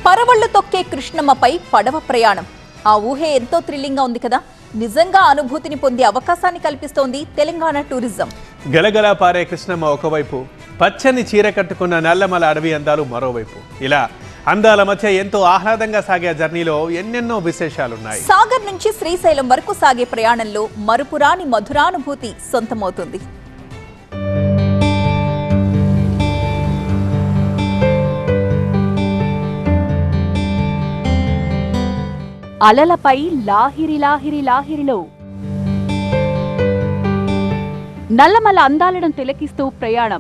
పరవళ్లు తొక్కే కృష్ణమ్మపై పడవ ప్రయాణం ఆ ఊహే ఎంతో థ్రిల్లింగ్ గా ఉంది కదా నిజంగా అనుభూతిని పొందే అవకాశాన్ని కల్పిస్తోంది తెలంగాణ టూరిజం గలగలా పారే కృష్ణమ్మ ఒకవైపు పచ్చని చీర కట్టుకున్న నల్లమల అడవి అందాలు మరోవైపు ఇలా అందాల మధ్య ఎంతో ఆహ్లాదంగా సాగే ఆ జర్నీలో ఎన్నెన్నో విశేషాలున్నాయి సాగర్ నుంచి శ్రీశైలం వరకు సాగే ప్రయాణంలో మరుపురాని మధురానుభూతి సొంతమవుతుంది అలలపై లాహిరి లాహిరి లాహిరిలో నల్లమల అందాలను తిలకిస్తూ ప్రయాణం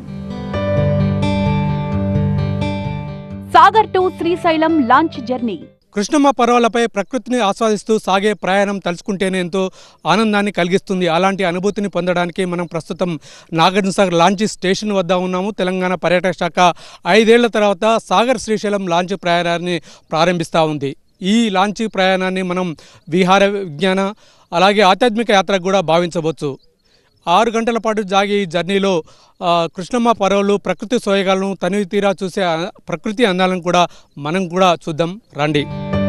Sagar to Srisailam launch journey Krishnamma పర్వాలపై ప్రకృతిని ఆస్వాదిస్తూ సాగే ప్రయాణం తలుచుకుంటేనే ఎంతో ఆనందాన్ని కలిగిస్తుంది అలాంటి అనుభూతిని పొందడానికి మనం ప్రస్తుతం నాగార్జున సాగర్ లాంచ్ స్టేషన్ వద్ద ఉన్నాము తెలంగాణ పర్యాటక శాఖ ఐదేళ్ల తర్వాత సాగర్ శ్రీశైలం లాంచ్ ప్రయాణాన్ని ప్రారంభిస్తూ ఉంది ఈ లాంచ్ ప్రయాణాన్ని మనం విహార విజ్ఞాన అలాగే ఆధ్యాత్మిక యాత్రకు కూడా భావించవచ్చు ఆరు గంటల పాటు సాగే ఈ జర్నీలో ఆ, కృష్ణమ్మ పర్వలు ప్రకృతి సోయగాలను తనివి తీరా చూసే ఆ ప్రకృతి అందాలను కూడా మనం కూడా చూద్దాం రండి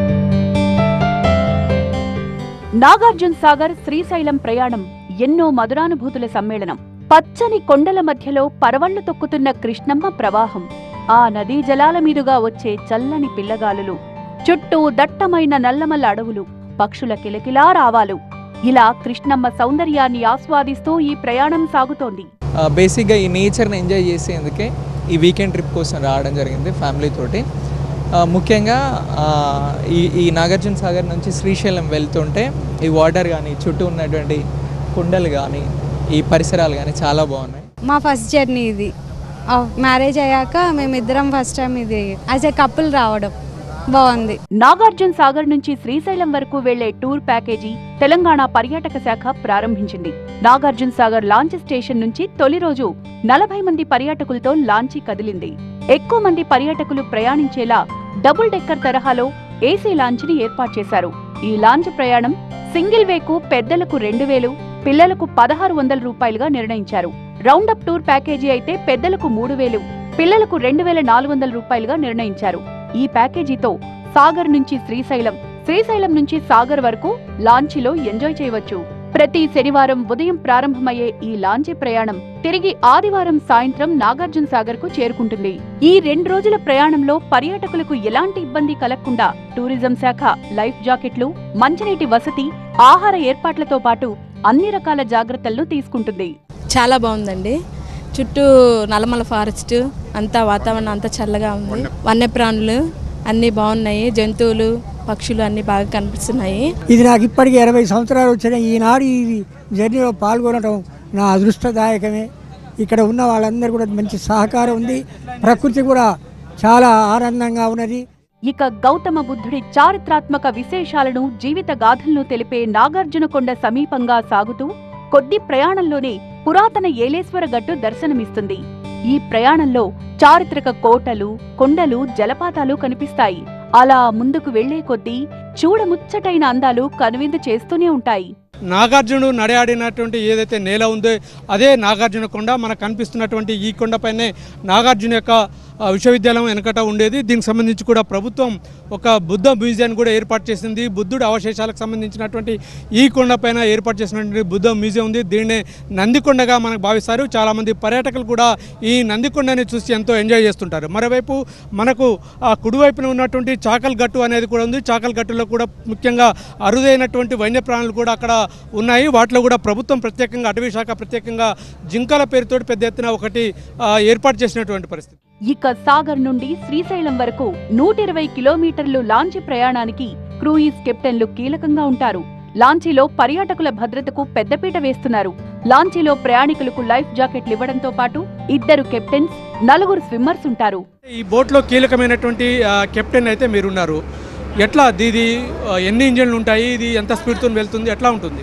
నాగార్జున సాగర్ శ్రీశైలం ప్రయాణం ఎన్నో మధురానుభూతుల సమ్మేళనం పచ్చని కొండల మధ్యలో పరవళ్లు తొక్కుతున్న కృష్ణమ్మ ప్రవాహం ఆ నదీ జలాల మీదుగా వచ్చే చల్లని పిల్లగాలులు చుట్టూ దట్టమైన నల్లమల్ల అడవులు పక్షుల కిలకిలా రావాలు ఇలా కృష్ణమ్మ సౌందర్యాన్ని ఆస్వాదిస్తూ ఈ ప్రయాణం సాగుతోంది ఆ, బేసిక్గా ఈ నేచర్ని ఎంజాయ్ చేసేందుకే ఈ వీకెండ్ ట్రిప్ కోసం రావడం జరిగింది ఫ్యామిలీ తోటి ఆ, ముఖ్యంగా ఆ, ఈ ఈ నాగార్జున సాగర్ నుంచి శ్రీశైలం వెళ్తుంటే ఈ వాటర్ కానీ చుట్టూ ఉన్నటువంటి కుండలు కానీ ఈ పరిసరాలు కానీ చాలా బాగున్నాయి మా ఫస్ట్ జర్నీ ఇది మ్యారేజ్ అయ్యాక మేమిద్దరం ఫస్ట్ టైం ఇది యాజ్ ఎ కపుల్ రావడం బాగుంది నాగార్జున సాగర్ నుంచి శ్రీశైలం వరకు వెళ్లే టూర్ ప్యాకేజీ తెలంగాణ పర్యాటక శాఖ ప్రారంభించింది నాగార్జున సాగర్ లాంచ్ స్టేషన్ నుంచి తొలి రోజు నలభై మంది పర్యాటకులతో లాంచీ కదిలింది ఎక్కువ మంది పర్యాటకులు ప్రయాణించేలా డబుల్ డెక్కర్ తరహాలో ఏసీ లాంచ్ ని ఏర్పాటు చేశారు ఈ లాంచ్ ప్రయాణం సింగిల్ వేకు పెద్దలకు రెండు వేలు పిల్లలకు పదహారు వందల రూపాయలుగా నిర్ణయించారు రౌండప్ టూర్ ప్యాకేజీ అయితే పెద్దలకు మూడు వేలు పిల్లలకు రెండు వేల నాలుగు వందల రూపాయలుగా నిర్ణయించారు ఈ ప్యాకేజీతో సాగర్ నుంచి శ్రీశైలం శ్రీశైలం నుంచి సాగర్ వరకు లాంచీలో ఎంజాయ్ చేయవచ్చు ప్రతి శనివారం ఉదయం ప్రారంభమయ్యే ఈ లాంచీ ప్రయాణం తిరిగి ఆదివారం సాయంత్రం నాగార్జున సాగర్ కు చేరుకుంటుంది ఈ రెండు రోజుల ప్రయాణంలో పర్యాటకులకు ఎలాంటి ఇబ్బంది కలగకుండా టూరిజం శాఖ లైఫ్ జాకెట్లు మంచినీటి వసతి ఆహార ఏర్పాట్లతో పాటు అన్ని రకాల జాగ్రత్తలను తీసుకుంటుంది చాలా బాగుందండి చుట్టూ నల్లమల ఫారెస్ట్ అంతా వాతావరణం అంతా చల్లగా ఉంది వన్యప్రాణులు అన్నీ బాగున్నాయి జంతువులు పక్షులు అన్నీ బాగా కనిపిస్తున్నాయి ఇది నాకు ఇప్పటికి ఇరవై సంవత్సరాలు వచ్చినాయి ఈనాడు ఈ జర్నీలో పాల్గొనడం నా అదృష్టదాయకమే ఇక్కడ ఉన్న వాళ్ళందరూ కూడా మంచి సహకారం ఉంది ప్రకృతి కూడా చాలా ఆనందంగా ఉన్నది ఇక గౌతమ బుద్ధుడి చారిత్రాత్మక విశేషాలను జీవిత గాథలను తెలిపే నాగార్జునకొండ సమీపంగా సాగుతూ కొద్ది ప్రయాణంలోనే పురాతన ఏలేశ్వర గట్టు దర్శనమిస్తుంది ఈ ప్రయాణంలో చారిత్రక కోటలు కొండలు జలపాతాలు కనిపిస్తాయి అలా ముందుకు వెళ్లే కొద్దీ చూడముచ్చటైన అందాలు కనువిందు చేస్తూనే ఉంటాయి నాగార్జునుడు నడయాడినటువంటి ఏదైతే నేల ఉందో అదే నాగార్జున కొండ మనకు కనిపిస్తున్నటువంటి ఈ కొండపైనే నాగార్జున యొక్క ఆ, విశ్వవిద్యాలయం వెనకట ఉండేది దీనికి సంబంధించి కూడా ప్రభుత్వం ఒక బుద్ధ మ్యూజియం కూడా ఏర్పాటు చేసింది బుద్ధుడి అవశేషాలకు సంబంధించినటువంటి ఈ కొండపైన ఏర్పాటు చేసినటువంటి బుద్ధ మ్యూజియం ఉంది దీన్నే నందికొండగా మనకు భావిస్తారు చాలామంది పర్యాటకులు కూడా ఈ నందికొండని చూసి ఎంతో ఎంజాయ్ చేస్తుంటారు మరోవైపు మనకు ఆ కుడివైపున ఉన్నటువంటి చాకల్ గట్టు అనేది కూడా ఉంది చాకల్ గట్టులో కూడా ముఖ్యంగా అరుదైనటువంటి వన్యప్రాణులు కూడా అక్కడ ఉన్నాయి వాటిలో కూడా ప్రభుత్వం ప్రత్యేకంగా అటవీ శాఖ ప్రత్యేకంగా జింకల పేరుతోటి పెద్ద ఎత్తున ఒకటి ఆ, ఏర్పాటు చేసినటువంటి పరిస్థితి ఇక సాగర్ నుండి శ్రీశైలం వరకు నూట ఇరవై కిలోమీటర్లు లాంచీ ప్రయాణానికి క్రూయిజ్ కెప్టెన్లు కీలకంగా ఉంటారు లాంచీలో పర్యాటకుల భద్రతకు పెద్దపీట వేస్తున్నారు లాంచీలో ప్రయాణికులకు లైఫ్ జాకెట్లు ఇవ్వడంతో పాటు ఇద్దరు కెప్టెన్స్ నలుగురు స్విమ్మర్స్ ఉంటారు ఈ బోట్లో కీలకమైనటువంటి ఆ, కెప్టెన్ అయితే మీరున్నారు ఎట్లా ఇది ఆ, ఎన్ని ఇంజన్లు ఉంటాయి ఇది ఎంత స్పీడ్తో వెళ్తుంది ఎట్లా ఉంటుంది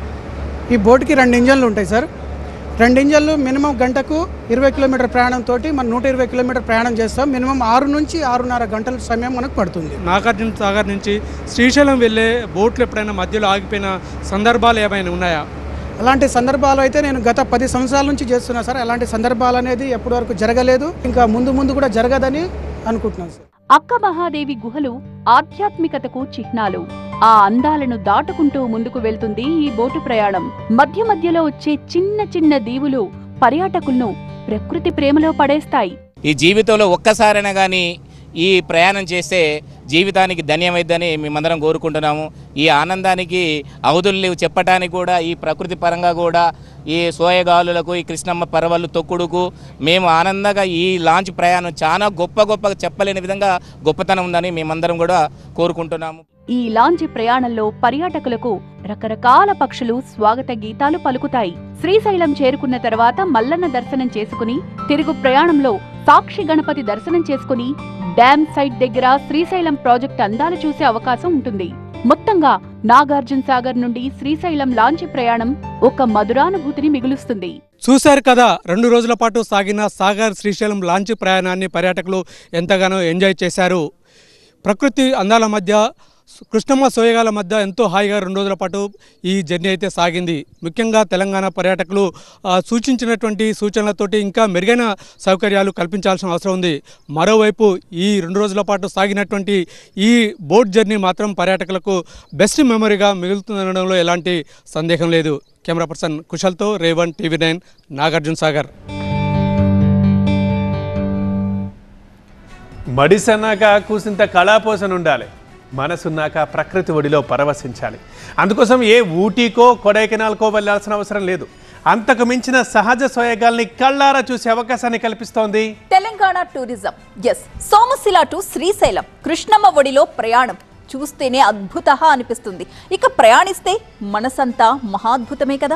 ఈ బోట్కి రెండు ఇంజన్లు ఉంటాయి సార్ రెండు ఇంజన్లు మినిమం గంటకు ఇరవై కిలోమీటర్ ప్రయాణంతో మనం నూట ఇరవై కిలోమీటర్ ప్రయాణం చేస్తాం మినిమం ఆరు నుంచి ఆరున్నర గంటల సమయం మనకు పడుతుంది నాగార్జున సాగర్ నుంచి శ్రీశైలం వెళ్ళే బోట్లు ఎప్పుడైనా మధ్యలో ఆగిపోయిన సందర్భాలు ఏమైనా ఉన్నాయా అలాంటి సందర్భాలు అయితే నేను గత పది సంవత్సరాల నుంచి చేస్తున్నా సార్ అలాంటి సందర్భాలు అనేది ఎప్పటి వరకు జరగలేదు ఇంకా ముందు ముందు కూడా జరగదని అనుకుంటున్నాను సార్ అక్క మహాదేవి గుహలు ఆధ్యాత్మికతకు చిహ్నాలు ఆ అందాలను దాటుకుంటూ ముందుకు వెళ్తుంది ఈ బోటు ప్రయాణం మధ్య మధ్యలో వచ్చే చిన్న చిన్న దీవులు పర్యాటకులను ప్రకృతి ప్రేమలో పడేస్తాయి ఈ జీవితంలో ఒక్కసారైనా కానీ ఈ ప్రయాణం చేస్తే జీవితానికి ధన్యమైద్దని మేమందరం కోరుకుంటున్నాము ఈ ఆనందానికి అవధులు లేవు చెప్పటానికి కూడా ఈ ప్రకృతి పరంగా కూడా ఈ సోయగాలులకు ఈ కృష్ణమ్మ పర్వాలు తొక్కుడుకు మేము ఆనందంగా ఈ లాంచ్ ప్రయాణం చాలా గొప్ప గొప్ప చెప్పలేని విధంగా గొప్పతనం ఉందని మేమందరం కూడా కోరుకుంటున్నాము ఈ లాంచ్ ప్రయాణంలో పర్యాటకులకు రకరకాల పక్షులు స్వాగత గీతాలు పలుకుతాయి శ్రీశైలం చేరుకున్న తర్వాత మల్లన్న దర్శనం చేసుకుని తిరుగు ప్రయాణంలో సాక్షి గణపతి దర్శనం చేసుకుని డ్యామ్ సైట్ దగ్గర శ్రీశైలం ప్రాజెక్ట్ అందాలు చూసే అవకాశం ఉంటుంది మొత్తంగా నాగార్జున సాగర్ నుండి శ్రీశైలం లాంచ్ ప్రయాణం ఒక మధురానుభూతిని మిగులుస్తుంది చూశారు కదా రెండు రోజుల పాటు సాగిన సాగర్ శ్రీశైలం లాంచ్ ప్రయాణాన్ని పర్యాటకులు ఎంతగానో ఎంజాయ్ చేశారు ప్రకృతి అందాల మధ్య కృష్ణమ్మ సోయగాల మధ్య ఎంతో హాయిగా రెండు రోజుల పాటు ఈ జర్నీ అయితే సాగింది ముఖ్యంగా తెలంగాణ పర్యాటకులు ఆ, సూచించినటువంటి సూచనలతోటి ఇంకా మెరుగైన సౌకర్యాలు కల్పించాల్సిన అవసరం ఉంది మరోవైపు ఈ రెండు రోజుల పాటు సాగినటువంటి ఈ బోట్ జర్నీ మాత్రం పర్యాటకులకు బెస్ట్ మెమరీగా మిగులుతుందనడంలో ఎలాంటి సందేహం లేదు కెమెరా పర్సన్ కుశల్తో రేవన్ టీవీ నైన్ నాగార్జున సాగర్ మడిసన్నాక కూసింత కళాపోసన ఉండాలి మనసున్నాక ప్రకృతి ఒడిలో పరవశించాలి అందుకోసం ఏ ఊటీకో కొడైకెనాల్కో వెళ్ళాల్సిన అవసరం లేదు అంతకు మించిన సహజ సోయగాల్ని కళ్ళారా చూసే అవకాశాన్ని కల్పిస్తోంది తెలంగాణ టూరిజం ఎస్ సోమశిల టు శ్రీశైలం కృష్ణమ్మ ఒడిలో ప్రయాణం చూస్తేనే అద్భుత అనిపిస్తుంది ఇక ప్రయాణిస్తే మనసంతా మహాద్భుతమే కదా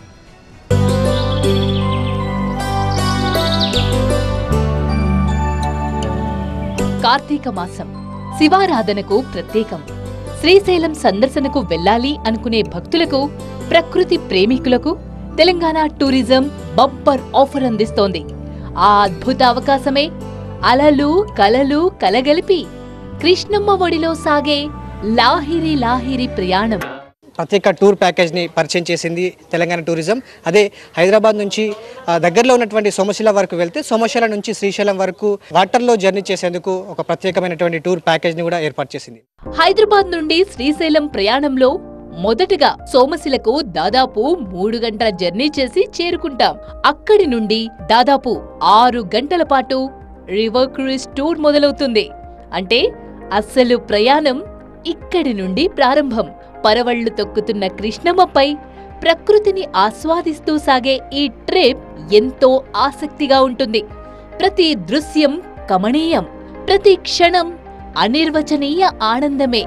కార్తీక మాసం శివారాధనకు ప్రత్యేకం శ్రీశైలం సందర్శనకు వెళ్ళాలి అనుకునే భక్తులకు ప్రకృతి ప్రేమికులకు తెలంగాణ టూరిజం బంపర్ ఆఫర్ అందిస్తోంది ఆ అద్భుత అవకాశమే అలలు కలలు కలగలిపి కృష్ణమ్మ ఒడిలో సాగే లాహిరి లాహిరి ప్రయాణం ప్రత్యేక టూర్ ప్యాకేజ్ని పరిచయం చేసింది తెలంగాణ టూరిజం అదే హైదరాబాద్ నుంచి ఆ, దగ్గరలో ఉన్నటువంటి సోమశిల వరకు వెళ్తే సోమశిల నుంచి శ్రీశైలం వరకు వాటర్లో జర్నీ చేసేందుకు ఒక ప్రత్యేకమైనటువంటి టూర్ ప్యాకేజ్ని కూడా ఏర్పాటు చేసింది హైదరాబాద్ నుండి శ్రీశైలం ప్రయాణంలో మొదటగా సోమశిలకు దాదాపు మూడు గంటల జర్నీ చేసి చేరుకుంటాం అక్కడి నుండి దాదాపు ఆరు గంటల పాటు రివర్ క్రూజ్ టూర్ మొదలవుతుంది అంటే అస్సలు ప్రయాణం ఇక్కడి నుండి ప్రారంభం పరవళ్లు తొక్కుతున్న కృష్ణమ్మపై ప్రకృతిని ఆస్వాదిస్తూ సాగే ఈ ట్రిప్ ఎంతో ఆసక్తిగా ఉంటుంది ప్రతి దృశ్యం కమనీయం ప్రతి క్షణం అనిర్వచనీయ ఆనందమే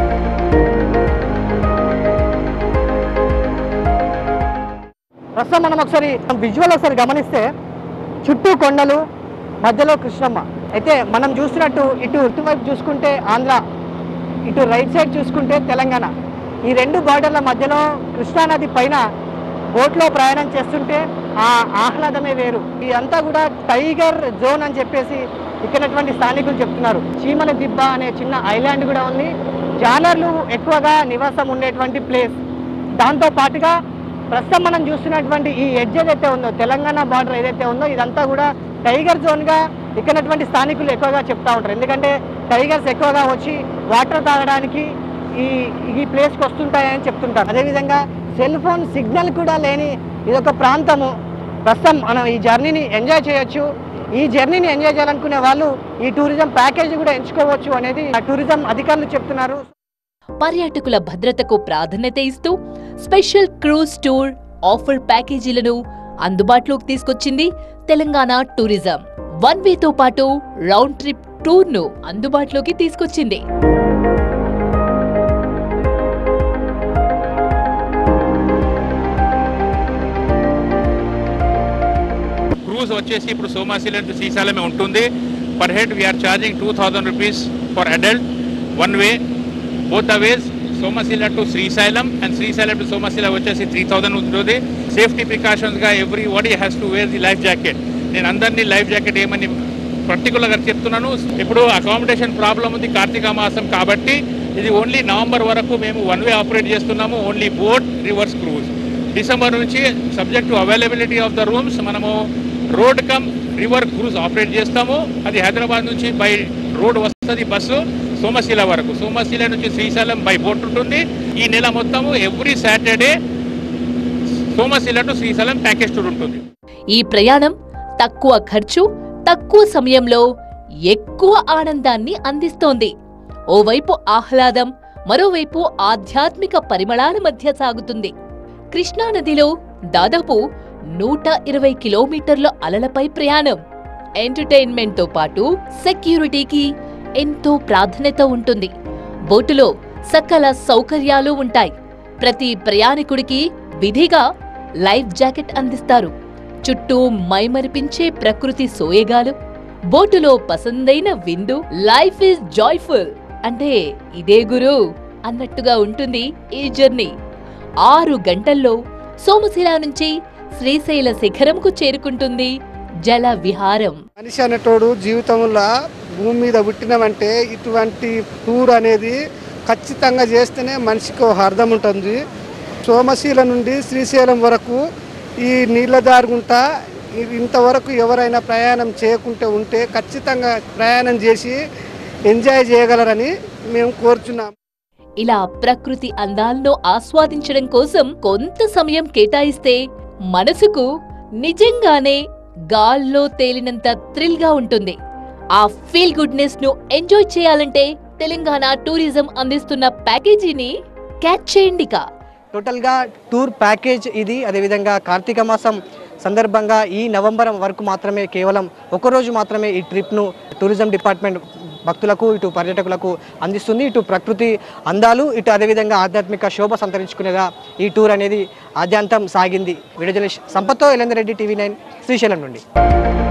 ప్రస్తుతం మనం ఒకసారి విజువల్ ఒకసారి గమనిస్తే చుట్టూ కొండలు మధ్యలో కృష్ణమ్మ అయితే మనం చూసినట్టు ఇటు ఇటువైపు చూసుకుంటే ఆంధ్ర ఇటు రైట్ సైడ్ చూసుకుంటే తెలంగాణ ఈ రెండు బార్డర్ల మధ్యలో కృష్ణానది పైన బోట్లో ప్రయాణం చేస్తుంటే ఆ ఆహ్లాదమే వేరు ఇదంతా కూడా టైగర్ జోన్ అని చెప్పేసి ఇక్కడటువంటి స్థానికులు చెప్తున్నారు చీమల దిబ్బ అనే చిన్న ఐలాండ్ కూడా ఉంది జానర్లు ఎక్కువగా నివాసం ఉండేటువంటి ప్లేస్ దాంతో పాటుగా ప్రస్తుతం మనం చూస్తున్నటువంటి ఈ ఎడ్జ్ ఏదైతే ఉందో తెలంగాణ బార్డర్ ఏదైతే ఉందో ఇదంతా కూడా టైగర్ జోన్గా ఇక్కడటువంటి స్థానికులు ఎక్కువగా చెప్తా ఉంటారు ఎందుకంటే టైగర్స్ ఎక్కువగా వచ్చి వాటర్ తాగడానికి ఈ ఈ ప్లేస్కి వస్తుంటాయని చెప్తుంటారు అదేవిధంగా సెల్ ఫోన్ సిగ్నల్ కూడా లేని ఇదొక ప్రాంతము ప్రస్తుతం మనం ఈ జర్నీని ఎంజాయ్ చేయొచ్చు ఈ జర్నీని ఎంజాయ్ చేయాలనుకునే వాళ్ళు ఈ టూరిజం ప్యాకేజ్ కూడా ఎంచుకోవచ్చు అనేది ఆ టూరిజం అధికారులు చెప్తున్నారు పర్యాటకుల భద్రతకు ప్రాధాన్యత ఇస్తూ స్పెషల్ క్రూజ్ టూర్ ఆఫర్ ప్యాకేజీలను అందుబాటులోకి తీసుకొచ్చింది తెలంగాణ టూరిజం వన్ వేతో పాటు రౌండ్ ట్రిప్ టూర్ ను అందుబాటులోకి తీసుకొచ్చింది క్రూజ్ వచ్చేసి ఇప్పుడు సోమాశిల టు శ్రీశైలమే ఉంటుంది per head we are charging two thousand rupees for adult one way both the ways Somasila to Srisailam and Srisailam to Somasila వచ్చేసి త్రీ థౌజండ్ ఉంటుంది సేఫ్టీ ప్రికాషన్స్గా everybody has to wear the life jacket నేను అందరినీ లైఫ్ జాకెట్ ఏమని పర్టికులర్గా చెప్తున్నాను ఇప్పుడు అకామిడేషన్ ప్రాబ్లం ఉంది కార్తీక మాసం కాబట్టి ఇది ఓన్లీ నవంబర్ వరకు మేము వన్ వే ఆపరేట్ చేస్తున్నాము only boat rivers cruise December నుంచి subject to availability of the rooms మనము road come river cruise operate చేస్తాము అది హైదరాబాద్ నుంచి బై రోడ్ వస్తుంది బస్సు సోమశిల వరకు సోమశిల నుంచి శ్రీశైలం బై బోట్ ఉంటుంది ఈ నెల మొత్తము every Saturday Somasila to Srisailam package tour ఉంటుంది ఈ ప్రయాణం తక్కువ ఖర్చు తక్కువ సమయంలో ఎక్కువ ఆనందాన్ని అందిస్తోంది ఓవైపు ఆహ్లాదం మరోవైపు ఆధ్యాత్మిక పరిమళాల మధ్య సాగుతుంది కృష్ణానదిలో దాదాపు నూట ఇరవై కిలోమీటర్ల అలలపై ప్రయాణం ఎంటర్టైన్మెంట్తో పాటు సెక్యూరిటీకి ఎంతో ప్రాధాన్యత ఉంటుంది బోటులో సకల సౌకర్యాలు ఉంటాయి ప్రతి ప్రయాణికుడికి విధిగా లైఫ్ జాకెట్ అందిస్తారు చుట్టూ మైమరిపించే ప్రకృతి సోయగాలు బోటులో పసందైన విందు లైఫ్ ఇస్ జాయ్ఫుల్ అంటే ఇదే గురు అన్నట్టుగా ఉంటుంది ఈ జర్నీ ఆరు గంటల్లో సోమశిల నుంచి శ్రీశైల శిఖరంకు చేరుకుంటుంది జల విహారం మనిషి అనేటోడు జీవితంలో భూమి మీద పుట్టినామంటే ఇటువంటి టూర్ అనేది ఖచ్చితంగా చేస్తేనే మనిషికి ఒక అర్థం ఉంటుంది సోమశీల నుండి శ్రీశైలం వరకు ఈ నీళ్ళ దారుగుంటా ఇ- ఇంతవరకు ఎవరైనా ప్రయాణం చేయకుంటే ఉంటే ఖచ్చితంగా ప్రయాణం చేసి ఎంజాయ్ చేయగలరని మేము కోరుచున్నాం ఇలా ప్రకృతి అందాలను ఆస్వాదించడం కోసం కొంత సమయం కేటాయిస్తే మనసుకు నిజంగానే గాల్లో తేలినంత థ్రిల్ గా ఉంటుంది ఆ ఫీల్ గుడ్నెస్ ను ఎంజాయ్ చేయాలంటే తెలంగాణ టూరిజం అందిస్తున్న ప్యాకేజీని క్యాచ్ చేయండికా టోటల్గా టూర్ ప్యాకేజ్ ఇది అదేవిధంగా కార్తీక మాసం సందర్భంగా ఈ నవంబర్ వరకు మాత్రమే కేవలం ఒకరోజు మాత్రమే ఈ ట్రిప్ను టూరిజం డిపార్ట్మెంట్ భక్తులకు ఇటు పర్యాటకులకు అందిస్తుంది ఇటు ప్రకృతి అందాలు ఇటు అదేవిధంగా ఆధ్యాత్మిక శోభ సంతరించుకునేలా ఈ టూర్ అనేది ఆద్యాంతం సాగింది వీడియో జర్నలిస్ట్ సంపత్తో ఎలందరెడ్డి టీవీ నైన్ శ్రీశైలం నుండి